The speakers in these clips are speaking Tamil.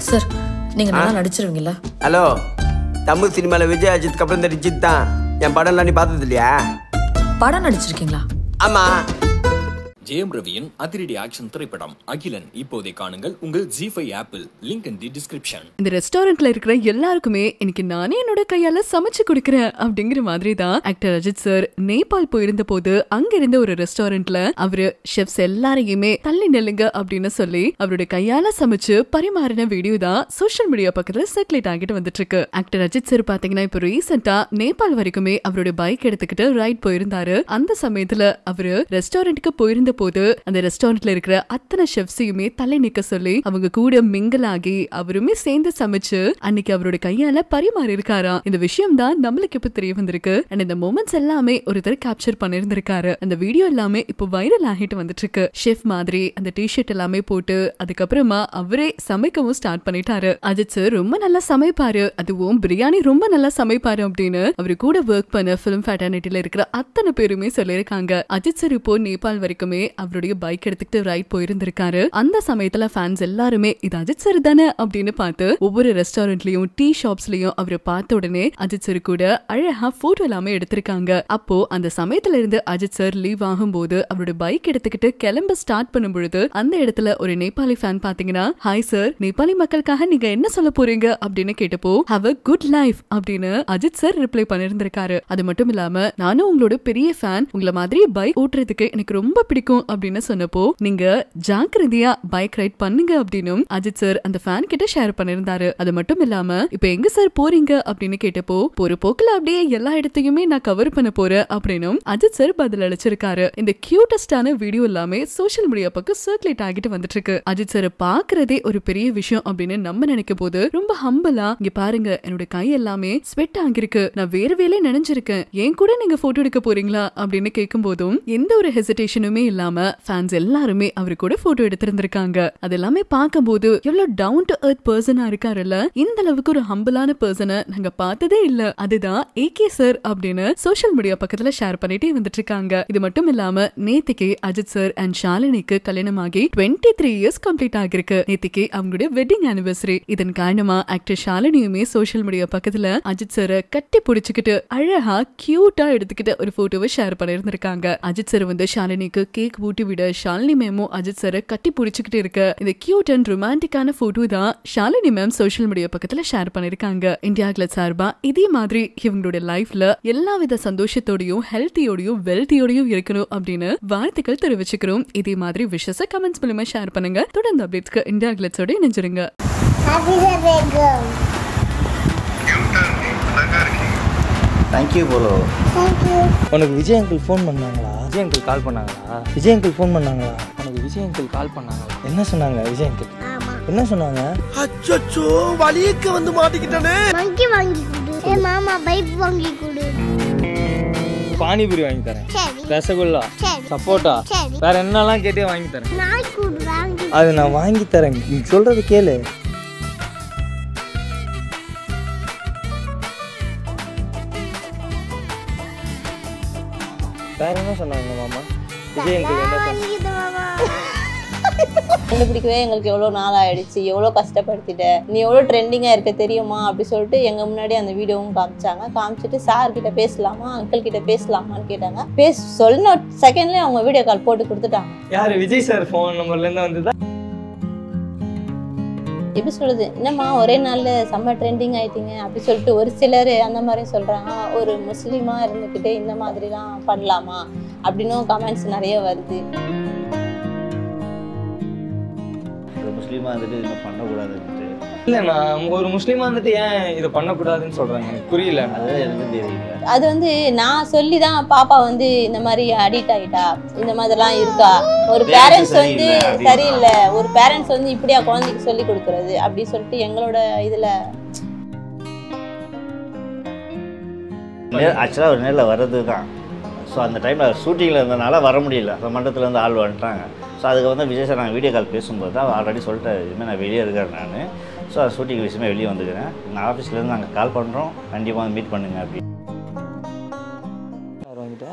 சார் நீங்க நல்லா நடிச்சிருவீங்களா ஹலோ தமிழ் சினிமாவில் விஜய் அஜித்துக்கு அப்புறம் இந்த ரிஜித் தான் என் படம்லாம் நீ பார்த்தது இல்லையா படம் நடிச்சிருக்கீங்களா ஆமாம் ஜெயம் ரவியின் அதிரடி ஆக்ஷன் திரைப்படம் அகிலன் இப்போதை காணுங்கள் உங்கள் Zee five apple link in the description இந்த ரெஸ்டாரண்ட்ல இருக்கிற எல்லாருக்குமே இன்னைக்கு நானே என்னோட கையால சமைச்சு கொடுக்கறேன் அப்படிங்கிற மாதிரி தான் ஆக்டர் அஜித் சார் நேபாள் போயிருந்த போது அங்க இருந்த ஒரு ரெஸ்டாரண்ட்ல அவரு ஷெஃப்ஸ் எல்லாரையுமே தள்ளி நெல்லுங்க அப்படின்னு சொல்லி அவருடைய கையால சமைச்சு பரிமாறின வீடியோ தான் சோஷியல் மீடியா பக்கத்துல சர்க்குலேட் ஆகிட்டு வந்துட்டு இருக்கு ஆக்டர் அஜித் சார் பாத்தீங்கன்னா இப்போ ரீசெண்டா நேபாள் வரைக்குமே அவருடைய பைக் எடுத்துக்கிட்டு ரைட் போயிருந்தாரு அந்த சமயத்துல அவரு ரெஸ்டாரண்ட்டுக்கு போயிருந்த போது அந்த ரெஸ்டாரண்ட்ல இருக்கிற அத்தனை ஷெஃப்ஸையுமே தலை நிக்க சொல்லி அவங்க கூட மிங்கிள் ஆகி அவருமே சேர்ந்து சமைச்சு அன்னைக்கு அவருடைய கையால பரிமாறி இருக்காராம் இந்த விஷயம் தான் நம்மளுக்கு இப்ப தெரிய வந்திருக்கு அண்ட் இந்த மூமெண்ட்ஸ் எல்லாமே ஒருத்தர் கேப்சர் பண்ணிருந்திருக்காரு அந்த வீடியோ எல்லாமே இப்போ வைரல் ஆகிட்டு வந்துட்டு இருக்கு ஷெஃப் மாதிரி அந்த டிஷர்ட் எல்லாமே போட்டு அதுக்கப்புறமா அவரே சமைக்கவும் ஸ்டார்ட் பண்ணிட்டாரு அஜித் சார் ரொம்ப நல்லா சமைப்பாரு அதுவும் பிரியாணி ரொம்ப நல்லா சமைப்பாரு அப்படின்னு அவரு கூட ஒர்க் பண்ண பிலிம் ஃபேட்டர்னிட்டில இருக்கிற அத்தனை பேருமே சொல்லியிருக்காங்க அஜித் சார் இப்போ நேபாள் வரைக்குமே அவருடைய பைக் எடுத்துக்கிட்டு ரைட் போயிருந்திருக்காரு அந்த சமயத்துல ஃபேன்ஸ் எல்லாருமே இது அஜித் சார் தானே அப்படின்னு பார்த்து ஒவ்வொரு ரெஸ்டாரண்ட்லயும் டீ ஷாப்ஸ்லயும் அவரை பார்த்த உடனே அஜித் சார் கூட அழகா போட்டோ எல்லாமே எடுத்திருக்காங்க அப்போ அந்த சமயத்துல இருந்து அஜித் சார் லீவ் ஆகும்போது அவருடைய பைக் எடுத்துக்கிட்டு கிளம்ப ஸ்டார்ட் பண்ணும் பொழுது அந்த இடத்துல ஒரு நேபாளி ஃபேன் பாத்தீங்கன்னா ஹாய் சார் நேபாளி மக்களுக்காக நீங்க என்ன சொல்ல போறீங்க அப்படின்னு கேட்டப்போ ஹாவ் அ குட் லைஃப் அப்படின்னு அஜித் சார் ரிப்ளை பண்ணிருந்திருக்காரு அது மட்டும் இல்லாம நானும் உங்களோட பெரிய ஃபேன் உங்களை மாதிரி பைக் ஓட்டுறதுக்கு எனக்கு ரொம்ப பிடிக்கும் அப்படின்னு சொன்னப்போ நீங்க ஜாக்கிரதையா பைக் ரைட் பண்ணுங்க அப்படின்னும் அஜித் சார் அந்த ஃபேன் கிட்ட ஷேர் பண்ணிருந்தாரு அது மட்டும் இல்லாம இப்ப எங்க சார் போறீங்க அப்படின்னு கேட்டப்போ ஒரு போக்குல அப்படியே எல்லா இடத்தையுமே நான் கவர் பண்ண போறேன் அப்படின்னும் அஜித் சார் பதில் அளிச்சிருக்காரு இந்த கியூட்டஸ்டான வீடியோ எல்லாமே சோஷியல் மீடியா பக்கம் சர்க்குலேட் ஆகிட்டு வந்துட்டு இருக்கு அஜித் சார் பாக்குறதே ஒரு பெரிய விஷயம் அப்படின்னு நம்ம நினைக்கும் போது ரொம்ப ஹம்பலா இங்க பாருங்க என்னோட கை எல்லாமே ஸ்வெட் ஆகிருக்கு நான் வேற வேலையை நினைஞ்சிருக்கேன் ஏன் கூட நீங்க போட்டோ எடுக்க போறீங்களா அப்படின்னு கேட்கும் போதும் எந்த ஒரு ஹெசிடேஷனுமே இல்லாம ஃபேன்ஸ் எல்லாருமே அவரு கூட போட்டோ எடுத்திருந்திருக்காங்க அது எல்லாமே பார்க்கும்போது எவ்வளவு டவுன் டு எர்த் பர்சனா இருக்காருல்ல இந்த அளவுக்கு ஒரு ஹம்பிளான பர்சனை நாங்க பார்த்ததே இல்ல அதுதான் ஏகே சார் அப்படின்னு சோஷியல் மீடியா பக்கத்துல ஷேர் பண்ணிட்டே வந்துட்டு இருக்காங்க இது மட்டும் இல்லாம நேத்திக்கு அஜித் சார் அண்ட் ஷாலினிக்கு கல்யாணம் ஆகி டுவெண்ட்டி த்ரீ இயர்ஸ் கம்ப்ளீட் ஆகிருக்கு நேத்திக்கு அவங்களுடைய வெட்டிங் ஆனிவர்சரி இதன் காரணமா ஆக்டர் ஷாலினியுமே சோஷியல் மீடியா பக்கத்துல அஜித் சாரை கட்டி பிடிச்சுக்கிட்டு அழகா கியூட்டா எடுத்துக்கிட்டு ஒரு போட்டோவை ஷேர் பண்ணிருந்திருக்காங்க அஜித் சார் வந்து ஷாலினிக்கு கேக் ஊட்டி விட ஷாலினி மேமும் அஜித் சாரை கட்டி பிடிச்சுக்கிட்டு இருக்க இந்த கியூட் அண்ட் ரொமான்டிக்கான போட்டோ தான் ஷாலினி மேம் சோஷியல் மீடியா பக்கத்துல ஷேர் பண்ணிருக்காங்க இந்தியா கிளட் சார்பா இதே மாதிரி இவங்களுடைய லைஃப்ல எல்லா வித சந்தோஷத்தோடையும் ஹெல்த்தியோடையும் வெல்த்தியோடையும் இருக்கணும் அப்படின்னு வாழ்த்துக்கள் தெரிவிச்சுக்கிறோம் இதே மாதிரி விஷஸ கமெண்ட்ஸ் மூலமா ஷேர் பண்ணுங்க தொடர்ந்து அப்டேட்ஸ்க்கு இந்தியா கிளட்ஸோட இணைஞ்சிருங்க Happy birthday, girl. தேங்க்யூ போலோ Thank you. உனக்கு விஜய் அங்கிள் ஃபோன் பண்ணாங்களா விஜய் அங்கிள் கால் பண்ணாங்களா விஜய் அங்கிள் ஃபோன் பண்ணாங்களா உனக்கு விஜய் அங்கிள் கால் பண்ணாங்களா என்ன சொன்னாங்க விஜய் அங்கிள் ஆமா என்ன சொன்னாங்க அச்சோ வலியக்க வந்து மாட்டிக்கிட்டானே மங்கி வாங்கி கொடு ஏ மாமா பைப் வாங்கி கொடு பானிபூரி வாங்கி தரேன் சரி ரசகுல்லா சரி சப்போட்டா சரி வேற என்னெல்லாம் கேட்டே வாங்கி தரேன் நாய் கூடு வாங்கி அது நான் வாங்கி தரேன் நீ சொல்றது கேளு வேற என்ன சொன்னாங்க மாமா விஜய் அங்கிள் என்ன சொன்னாங்க வாங்கிது மாமா கண்டுபிடிக்கவே எங்களுக்கு எவ்வளோ நாள் ஆயிடுச்சு எவ்வளோ கஷ்டப்படுத்திட்ட நீ எவ்வளோ ட்ரெண்டிங்காக இருக்க தெரியுமா அப்படி சொல்லிட்டு எங்கள் முன்னாடி அந்த வீடியோவும் காமிச்சாங்க காமிச்சிட்டு சார் கிட்ட பேசலாமா அங்கிள் கிட்ட பேசலாமான்னு கேட்டாங்க பேச சொன்ன செகண்ட்லேயே அவங்க வீடியோ கால் போட்டு கொடுத்துட்டாங்க யாரு விஜய் சார் ஃபோன் நம்பர்ல இருந்து வந்ததா எப்படி சொல்றது என்னம்மா ஒரே நாளில் செம்ம ட்ரெண்டிங் ஆயிட்டீங்க அப்படி சொல்லிட்டு ஒரு சிலர் அந்த மாதிரி சொல்கிறாங்க ஒரு முஸ்லீமாக இருந்துக்கிட்டு இந்த மாதிரிலாம் பண்ணலாமா அப்படின்னும் கமெண்ட்ஸ் நிறைய வருது ஒரு முஸ்லீமாக வந்துட்டு இன்னும் பண்ணக்கூடாதுன்ட்டு இல்ல நான் ஒரு முஸ்லீமா வந்துட்டு ஏன் இதை பண்ணக்கூடாதுன்னு சொல்றாங்க எனக்கு புரியல அதுதான் எனக்கு தெரியல அது வந்து நான் சொல்லி தான் பாப்பா வந்து இந்த மாதிரி அடிக்ட் ஆகிட்டா இந்த மாதிரிலாம் இருக்கா ஒரு Parents பேரண்ட்ஸ் வந்து சரியில்லை அப்படின்னா. சரியில்லை ஒரு பேரண்ட்ஸ் வந்து இப்படியா குழந்தைக்கு சொல்லி கொடுக்கறது அப்படி சொல்லிட்டு எங்களோட இதில் ஆக்சுவலாக ஒரு நேரில் வர்றது தான் ஸோ அந்த டைமில் ஷூட்டிங்கில் இருந்தனால வர முடியல அந்த மண்டபத்துலேருந்து ஆள் வந்துட்டாங்க ஸோ அதுக்கு வந்து விஜய் சார் நாங்கள் வீடியோ கால் பேசும்போது தான் ஆல்ரெடி சொல்லிட்டு இதுமாதிரி நான் வெளியே இருக்கிறேன் நான் ஸோ ஷூட்டிங் விஷயமா வெளியே வந்துக்கிறேன் நான் ஆஃபீஸ்லேருந்து நாங்கள் கால் பண்ணுறோம் கண்டிப்பாக வந்து மீட் பண்ணுங்க அப்படி யார் வாங்கிட்டா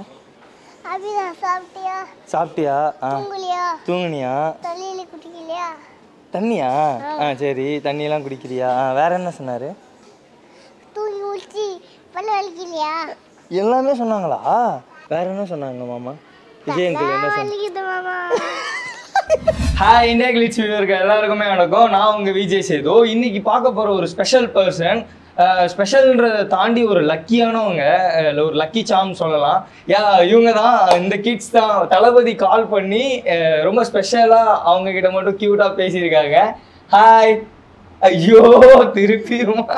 அபிதா சாப்பிட்டியா சாப்பிட்டியா ஆ தூங்கலையா தூங்குனியா தொழில குட்டிக்கலையா தண்ணியா ஆ சரி தண்ணியெல்லாம் குடிக்கிறியா ஆ, வேற என்ன சொன்னார் தூங்கி ஊற்றி பல்ல வலிக்கலையா எல்லாமே சொன்னாங்களா வேற என்ன சொன்னாங்க மாமா விஜய் அங்கிள் என்ன சொன்னாங்க வலிக்குது மாமா ஹாய் இந்தியா கிளிட்ஸ் வியூவர்கள் எல்லாருக்குமே வணக்கம் நான் உங்க விஜய் சேது இன்னைக்கு பார்க்க போற ஒரு ஸ்பெஷல் பர்சன் ஸ்பெஷல்ன்றதை தாண்டி ஒரு லக்கியானவங்க அஹ் ஒரு லக்கி சாம் சொல்லலாம் யா இவங்க தான் இந்த கிட்ஸ் தான் தளபதி கால் பண்ணி அஹ் ரொம்ப ஸ்பெஷலாக அவங்க கிட்ட மட்டும் க்யூட்டாக பேசியிருக்காங்க ஹாய் ஐயோ திருப்பியுமா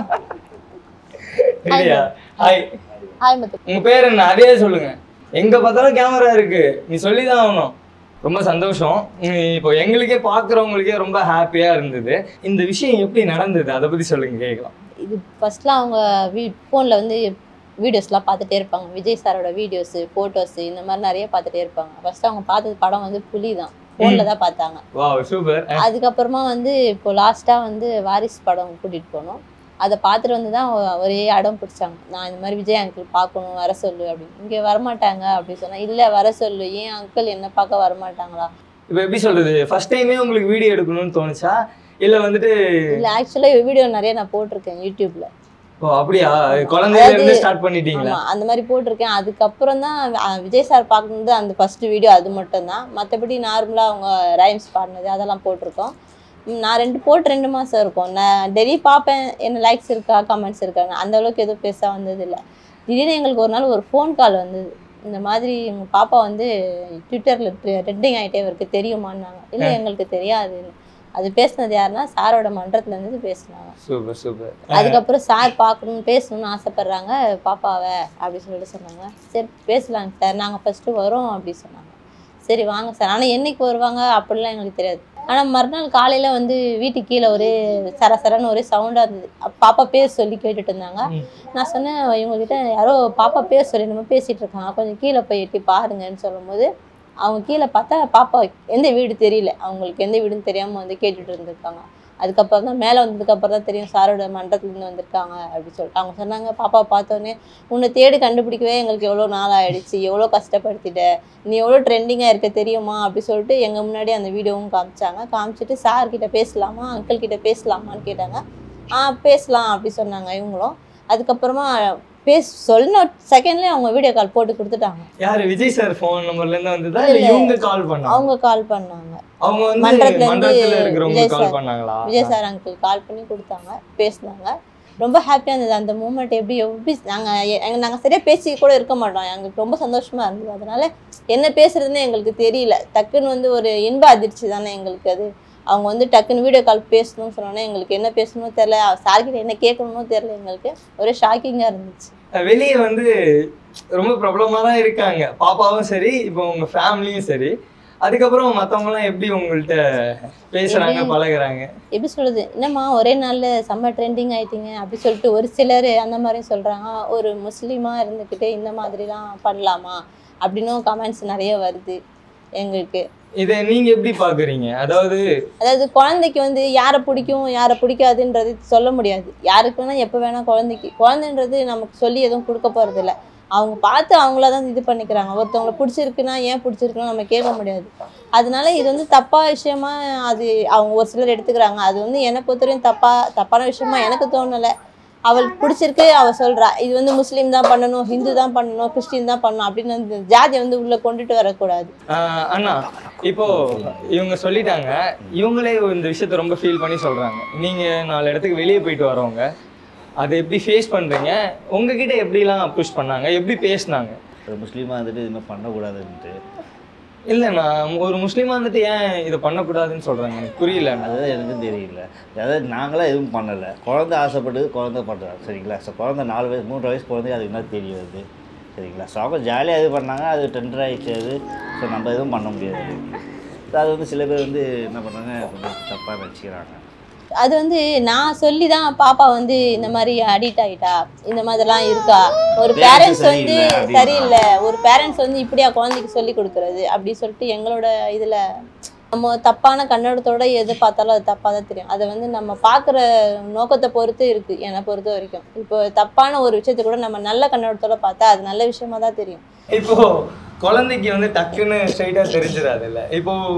இல்லையா ஹாய் ஹாய் மத்து உங்க பேர் என்ன அதே சொல்லுங்க எங்க பார்த்தாலும் கேமரா இருக்கு நீ சொல்லி தான் ஆகணும் ரொம்ப சந்தோஷம் உம் இப்போ எங்களுக்கே பார்க்குறவங்களுக்கே ரொம்ப ஹாப்பியா இருந்தது இந்த விஷயம் எப்படி நடந்தது அதை பத்தி சொல்லுங்க கேட்கலாம் இது ஃபர்ஸ்ட்லாம் அவங்க வீ ஃபோனில் வந்து வீடியோஸ்லாம் பார்த்துட்டே இருப்பாங்க விஜய் சாரோட வீடியோஸு ஃபோட்டோஸு இந்த மாதிரி நிறைய பார்த்துட்டே இருப்பாங்க ஃபர்ஸ்ட் அவங்க பார்த்தது படம் வந்து புலி தான் ஃபோனில் தான் பார்த்தாங்க வா சூப்பர் அதுக்கப்புறமா வந்து இப்போ லாஸ்ட்டாக வந்து வாரிஸ் படம் கூட்டிகிட்டு போனோம் அதை பார்த்துட்டு வந்து தான் ஒரே அடம் பிடிச்சாங்க நான் இந்த மாதிரி விஜய் அங்கிள் பார்க்கணும் வர சொல்லு அப்படின்னு இங்கே வரமாட்டாங்க அப்படின்னு சொன்னா இல்லை வர சொல்லு ஏன் அங்கிள் என்ன பார்க்க வரமாட்டாங்களா இப்போ எப்படி சொல்றது ஃபர்ஸ்ட் டைமே உங்களுக்கு வீடியோ எடுக்கணும்னு தோணுச்சா இல்ல வந்துட்டு இல்லை ஆக்சுவலாக வீடியோ நிறைய நான் போட்டிருக்கேன் யூடியூப்ல ஓ அப்படியா குழந்தையில இருந்து ஸ்டார்ட் பண்ணிட்டீங்களா ஆமா அந்த மாதிரி போட்டிருக்கேன் அதுக்கப்புறம் தான் அஹ், விஜய் சார் பார்க்கணுது அந்த ஃபர்ஸ்ட் வீடியோ அது மட்டும்தான் மற்றபடி நார்மலாக அவங்க ரைம்ஸ் பாடினது அதெல்லாம் போட்டிருக்கோம் ம், நான் ரெண்டு போட்டு ரெண்டு மாதம் இருக்கும் நான் டெய்லி பார்ப்பேன் என்ன லைக்ஸ் இருக்கா கமெண்ட்ஸ் இருக்காங்க அந்த அளவுக்கு எதுவும் பேச வந்தது இல்லை திடீர்னு எங்களுக்கு ஒரு நாள் ஒரு ஃபோன் கால் வந்தது இந்த மாதிரி உங்கள் பாப்பா வந்து ட்விட்டரில் ட்ரெண்டிங் ஆகிட்டே இருக்கு தெரியுமான்னாங்க இல்லை எங்களுக்கு தெரியாதுன்னு அது பேசுனது யாருன்னா சாரோட மன்றத்துல இருந்து பேசுனாங்க சூப்பர் சூப்பர் அதுக்கப்புறம் சார் பார்க்கணும் பேசணும்னு ஆசைப்படுறாங்க பாப்பாவை அப்படி சொல்லிட்டு சொன்னாங்க சரி பேசலாங்க சார் நாங்கள் ஃபஸ்ட்டு வரோம் அப்படி சொன்னாங்க சரி வாங்க சார் ஆனால் என்னைக்கு வருவாங்க அப்படிலாம் எங்களுக்கு தெரியாது ஆனால் மறுநாள் காலையில் வந்து வீட்டுக்கு கீழே ஒரே சர சரன்னு ஒரே சவுண்டாக இருந்தது அப்ப பாப்பா பேர் சொல்லி கேட்டுட்டு இருந்தாங்க நான் சொன்னேன் இவங்ககிட்ட யாரோ பாப்பா பேர் சொல்லி நம்ம பேசிகிட்டு இருக்காங்க கொஞ்சம் கீழே போய் எட்டி பாருங்கன்னு சொல்லும்போது அவங்க கீழே பார்த்தா பாப்பா எந்த வீடு தெரியல அவங்களுக்கு எந்த வீடுன்னு தெரியாமல் வந்து கேட்டுட்டு இருந்திருக்காங்க அதுக்கப்புறம் தான் மேலே வந்ததுக்கப்புறம் தான் தெரியும் சாரோட மன்றத்துலேருந்து வந்திருக்காங்க அப்படி சொல்லிட்டு அவங்க சொன்னாங்க பாப்பா பார்த்தோன்னே உன்னை தேடி கண்டுபிடிக்கவே எங்களுக்கு எவ்வளோ நாள் ஆயிடுச்சு எவ்வளோ கஷ்டப்படுத்திட்ட நீ எவ்வளோ ட்ரெண்டிங்காக இருக்க தெரியுமா அப்படி சொல்லிட்டு எங்கள் முன்னாடி அந்த வீடியோவும் காமிச்சாங்க காமிச்சிட்டு சார் கிட்ட பேசலாமா அங்கிள் கிட்ட பேசலாமான்னு கேட்டாங்க ஆ பேசலாம் அப்படி சொன்னாங்க இவங்களும் அதுக்கப்புறமா பேச சொன்ன செகண்ட்லேயே அவங்க வீடியோ கால் போட்டு கொடுத்துட்டாங்க யாரு விஜய் சார் ஃபோன் நம்பர்ல இருந்து வந்ததா இல்ல, இல்ல இல்ல. இவங்க கால் பண்ணாங்க அவங்க கால் பண்ணாங்க அவங்க வந்து மன்றத்துல இருந்து மன்றத்துல இருக்கிறவங்க விஜய் கால் சார். பண்ணாங்களா விஜய் சார் அங்கிள் கால் பண்ணி கொடுத்தாங்க பேசினாங்க ரொம்ப ஹாப்பியாக இருந்தது அந்த மூமெண்ட் எப்படி எப்படி நாங்கள் எங்க நாங்கள் சரியாக பேசி கூட இருக்க மாட்டோம் எங்களுக்கு ரொம்ப சந்தோஷமா இருந்தது அதனால என்ன பேசுறதுன்னு எங்களுக்கு தெரியல டக்குன்னு வந்து ஒரு இன்ப அதிர்ச்சி தானே எங்களுக்கு அது அவங்க வந்து டக்குன்னு வீடியோ கால் பேசணும்னு சொன்னோன்னே எங்களுக்கு என்ன பேசணுமோ தெரில சார்கிட்ட என்ன கேட்கணுமோ தெரில எங்களுக்கு ஒரே ஷாக்கிங்காக இருந்துச்சு வெளியே வந்து ரொம்ப ப்ராப்ளமாக தான் இருக்காங்க பாப்பாவும் சரி இப்போ உங்க ஃபேமிலியும் சரி அதுக்கப்புறம் மற்றவங்களாம் எப்படி உங்கள்கிட்ட பேசுறாங்க எப்படி? பழகுறாங்க எப்படி சொல்லுது என்னம்மா ஒரே நாளில் செம்ம ட்ரெண்டிங் ஆயிட்டீங்க அப்படி சொல்லிட்டு ஒரு சிலர் அந்த மாதிரி சொல்கிறாங்க ஒரு முஸ்லீமாக இருந்துக்கிட்டு இந்த மாதிரிலாம் பண்ணலாமா அப்படின்னும் கமெண்ட்ஸ் நிறைய வருது எங்களுக்கு இதை நீங்க எப்படி பாக்குறீங்க அதாவது அதாவது குழந்தைக்கு வந்து யாரை பிடிக்கும் யாரை பிடிக்காதுன்றது சொல்ல முடியாது யாருக்கு வேணால் எப்போ வேணால் குழந்தைக்கு குழந்தைன்றது நமக்கு சொல்லி எதுவும் கொடுக்க போகிறது இல்ல அவங்க பார்த்து அவங்கள தான் இது பண்ணிக்கிறாங்க ஒருத்தவங்கள பிடிச்சிருக்குன்னா ஏன் பிடிச்சிருக்குன்னு நம்ம கேட்க முடியாது அதனால இது வந்து தப்பா விஷயமா அது அவங்க ஒரு சிலர் எடுத்துக்கிறாங்க அது வந்து என்னை பொறுத்தவரையும் தப்பா தப்பான விஷயமா எனக்கு தோணலை அவளுக்கு பிடிச்சிருக்கு அவ சொல்றா இது வந்து முஸ்லீம் தான் பண்ணணும் ஹிந்து தான் பண்ணணும் கிறிஸ்டின் தான் பண்ணணும் அப்படின்னு அந்த ஜாதியை வந்து உள்ள கொண்டுட்டு வரக்கூடாது ஆஹ், அண்ணா இப்போ இவங்க சொல்லிட்டாங்க இவங்களே இந்த விஷயத்த ரொம்ப ஃபீல் பண்ணி சொல்றாங்க நீங்க நாலு இடத்துக்கு வெளியே போயிட்டு வரவங்க அதை எப்படி ஃபேஸ் பண்றீங்க உங்ககிட்ட எப்படிலாம் புஷ் பண்ணாங்க எப்படி பேசுனாங்க ஒரு முஸ்லீமாக வந்துட்டு இதுமாதிரி பண்ணக்கூடாதுன்ட்டு இல்லைண்ணா ஒரு முஸ்லீமா வந்துட்டு ஏன் இதை பண்ணக்கூடாதுன்னு சொல்றாங்க எனக்கு புரியல அதுதான் எனக்கும் தெரியல அதாவது நாங்களாம் எதுவும் பண்ணலை குழந்தை ஆசைப்பட்டது குழந்தை பண்ணுறாங்க சரிங்களா ஸோ குழந்தை நாலு வயசு மூன்று வயசு குழந்தை அதுக்கு என்ன தெரியும் அது சரிங்களா ஸோ அவங்க ஜாலியாக இது பண்ணாங்க அது டெண்டர் ஆயிடுச்சு அது ஸோ நம்ம எதுவும் பண்ண முடியாது So அது வந்து சில பேர் வந்து என்ன பண்ணுறாங்க கொஞ்சம் தப்பாக நினச்சிக்கிறாங்க அது வந்து நான் சொல்லி தான் பாப்பா வந்து இந்த மாதிரி அடிக்ட் ஆயிட்டா இந்த மாதிரிலாம் இருக்கா ஒரு Parents பேரண்ட்ஸ் வந்து சரியில்லை அப்படின்னா. சரியில்லை ஒரு பேரண்ட்ஸ் வந்து இப்படியா குழந்தைக்கு சொல்லி கொடுக்கறது அப்படி சொல்லிட்டு எங்களோட இதுல நம்ம தப்பான கண்ணோட்டத்தோட எது பார்த்தாலும் அது தப்பாக தான் தெரியும் அதை வந்து நம்ம பார்க்குற நோக்கத்தை பொறுத்து இருக்கு என்னை பொறுத்த வரைக்கும் இப்போ தப்பான ஒரு விஷயத்தை கூட நம்ம நல்ல கண்ணோட்டத்தோட பார்த்தா அது நல்ல விஷயமா தான் தெரியும் இப்போ குழந்தைக்கு வந்து டக்குன்னு ஸ்ட்ரைட்டா தெரிஞ்சிடாது இல்ல இப்போ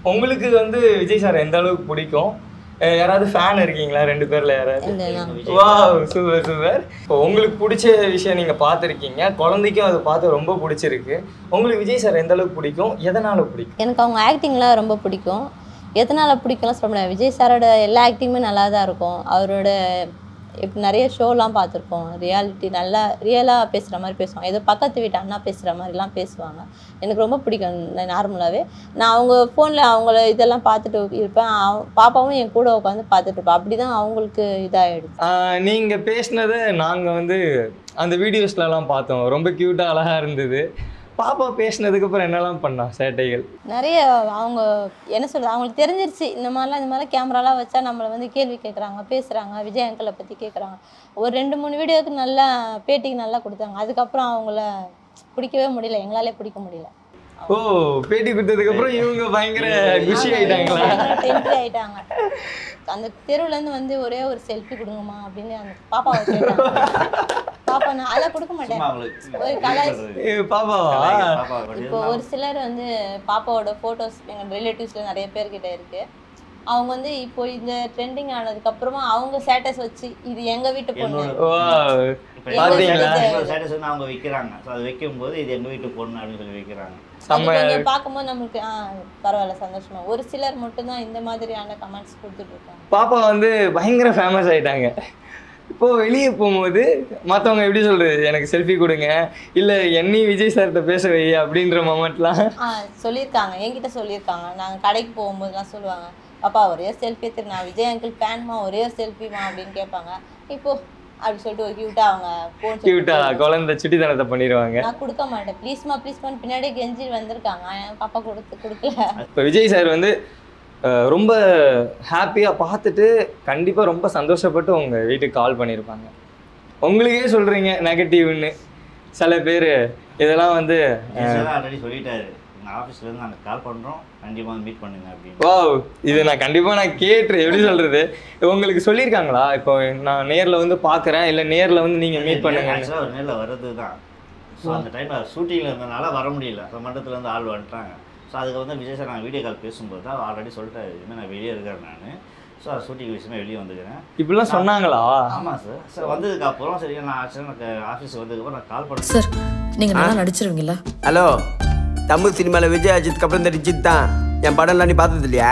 உங்களுக்கு வந்து விஜய் சார் எந்த அளவுக்கு பிடிக்கும் அஹ் யாராவது ஃபேன் இருக்கீங்களா ரெண்டு பேர்ல யாராவது இந்த நான் வா சூப்பர் சூப்பர் இப்போ உங்களுக்கு பிடிச்ச விஷயம் நீங்கள் பார்த்துருக்கீங்க குழந்தைக்கும் அதை பார்த்து ரொம்ப பிடிச்சிருக்கு உங்களுக்கு விஜய் சார் எந்த அளவுக்கு பிடிக்கும் எதனால பிடிக்கும் எனக்கு அவங்க ஆக்டிங்லாம் ரொம்ப பிடிக்கும் எதனால் பிடிக்கும்லாம் சொல்ல முடியாது விஜய் சாரோட எல்லா ஆக்டிங்குமே நல்லா தான் இருக்கும் அவரோட இப்போ நிறைய ஷோலாம் பார்த்துருக்கோம் ரியாலிட்டி நல்லா ரியலாக பேசுகிற மாதிரி பேசுவாங்க ஏதோ பக்கத்து வீட்டு அண்ணா பேசுகிற மாதிரிலாம் பேசுவாங்க எனக்கு ரொம்ப பிடிக்கும் நார்மலாகவே நான் அவங்க ஃபோனில் அவங்கள இதெல்லாம் பார்த்துட்டு இருப்பேன் அவ- பாப்பாவும் என் கூட உட்காந்து பார்த்துட்டு இருப்பேன் அப்படி தான் அவங்களுக்கு இதாகிடுச்சு நீங்கள் பேசினதை நாங்கள் வந்து அந்த வீடியோஸ்லலாம் பார்த்தோம் ரொம்ப க்யூட்டாக அழகாக இருந்தது பாப்பா பேசினதுக்கு அப்புறம் என்னெல்லாம் பண்ணா சேட்டைகள் நிறைய அவங்க என்ன சொல்றது அவங்களுக்கு தெரிஞ்சிருச்சு இந்த மாதிரிலாம் இந்த மாதிரிலாம் கேமராலாம் வச்சா நம்மளை வந்து கேள்வி கேட்குறாங்க பேசுகிறாங்க விஜய் அங்கிளை பற்றி கேட்குறாங்க ஒரு ரெண்டு மூணு வீடியோவுக்கு நல்லா பேட்டிக்கு நல்லா கொடுத்தாங்க அதுக்கப்புறம் அவங்கள பிடிக்கவே முடியல எங்களாலே பிடிக்க முடியல ஓ பேட்டி கொடுத்ததுக்கு அப்புறம் இவங்க பயங்கர குஷி ஆயிட்டாங்களா டென்ட்ரி ஆயிட்டாங்க அந்த தெருவுல இருந்து வந்து ஒரே ஒரு செல்ஃபி கொடுங்கம்மா அப்படின்னு அந்த பாப்பாவை கேட்டாங்க பாப்பா நான் அதெல்லாம் கொடுக்க மாட்டேன் சும்மா அவங்களுக்கு ஒரு கலாய் ஏ, பாப்பாவா பாப்பா இப்போ ஒரு சிலர் வந்து பாப்பாவோட ஃபோட்டோஸ் எங்கள் ரிலேட்டிவ்ஸில் நிறைய பேர்கிட்ட இருக்கு அவங்க வந்து இப்போ இந்த ட்ரெண்டிங் ஆனதுக்கு அப்புறமா அவங்க ஸ்டேட்டஸ் வச்சு இது எங்க வீட்டு பொண்ணு என்னோட வா இப்போ பாத்தீங்களா? ஸ்டேட்டஸ் வந்து அவங்க வைக்கிறாங்க ஸோ அது வைக்கும்போது இது எங்கள் வீட்டு பொண்ணு அப்படின்னு சொல்லி வைக்கிறாங்க அது செம்ம கொஞ்சம் பார்க்கும்போது நம்மளுக்கு ஆ பரவாயில்ல சந்தோஷமா ஒரு சிலர் மட்டும்தான் இந்த மாதிரியான கமெண்ட்ஸ் கொடுத்துட்டு இருக்காங்க பாப்பா வந்து பயங்கர ஃபேமஸ் ஆயிட்டாங்க இப்போ வெளியே போகும்போது மற்றவங்க எப்படி சொல்றது எனக்கு செல்ஃபி கொடுங்க இல்லை என்னி விஜய் சார்கிட்ட பேச வை அப்படின்ற மொமெண்ட்லாம் ஆ சொல்லியிருக்காங்க என்கிட்ட சொல்லியிருக்காங்க நாங்கள் கடைக்கு போகும்போதெல்லாம் சொல்லுவாங்க பாப்பா ஒரே செல்ஃபி எடுத்து நான் விஜய் அங்கிள் ஃபேன்மா ஒரே செல்ஃபிமா அப்படின்னு கேட்பாங்க இப்போ அப்படி சொல்லிட்டு ஒரு க்யூட்டாக அவங்க ஃபோன் கியூட்டா குழந்தை சுட்டித்தனத்தை பண்ணிடுவாங்க நான் கொடுக்க மாட்டேன் ப்ளீஸ்மா ப்ளீஸ்மான்னு பின்னாடியே கெஞ்சி வந்திருக்காங்க என் பாப்பா கொடுத்து கொடுக்கல இப்போ விஜய் சார் வந்து அஹ், ரொம்ப ஹாப்பியாக பார்த்துட்டு கண்டிப்பாக ரொம்ப சந்தோஷப்பட்டு உங்கள் வீட்டுக்கு கால் பண்ணியிருப்பாங்க உங்களுக்கே சொல்கிறீங்க நெகட்டிவ்னு சில பேர் இதெல்லாம் வந்து ஆல்ரெடி சொல்லிட்டாரு நான் ஆஃபீஸ்லேருந்து நாங்கள் கால் பண்ணுறோம் கண்டிப்பாக மீட் பண்ணுங்க அப்படின்னு வாவ் இது நான் கண்டிப்பாக நான் கேட்டு எப்படி சொல்கிறது உங்களுக்கு சொல்லியிருக்காங்களா இப்போ நான் நேரில் வந்து பார்க்குறேன் இல்லை நேரில் வந்து நீங்கள் மீட் பண்ணுங்க ஆக்சுவலாக ஒரு நேரில் வர்றது தான் ஸோ அந்த டைமில் ஷூட்டிங்கில் இருந்தனால வர முடியல ஸோ மண்டபத்துலேருந்து ஆள் வந்துட்டாங்க ஸோ அதுக்கு வந்து விஜய் சார் நான் வீடியோ கால் பேசும்போது தான் ஆல்ரெடி சொல்லிட்டாரு இதுமாதிரி நான் வெளியே இருக்கிறேன் நான் ஸோ ஷூட்டிங் விஷயமா வெளியே வந்துக்கிறேன் இப்படிலாம் சொன்னாங்களா ஆமாம் சார் சார் வந்ததுக்கு அப்புறம் சரி நான் ஆக்சுவலாக எனக்கு ஆஃபீஸ் வந்ததுக்கப்புறம் நான் கால் பண்ணேன் சார் நீங்க நல்லா நடிச்சிருவீங்கல்ல ஹலோ தமிழ் சினிமாவில் விஜய் அஜித்துக்கு அப்புறம் இந்த ரிஜித் தான் என் படம்லாம் நீ பார்த்தது இல்லையா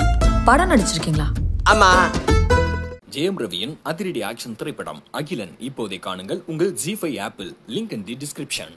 படம் நடிச்சிருக்கீங்களா ஆமாம் ஜெயம் ரவியின் அதிரடி ஆக்ஷன் திரைப்படம் அகிலன் இப்போதை காணுங்கள் உங்கள் Zee five apple link in the description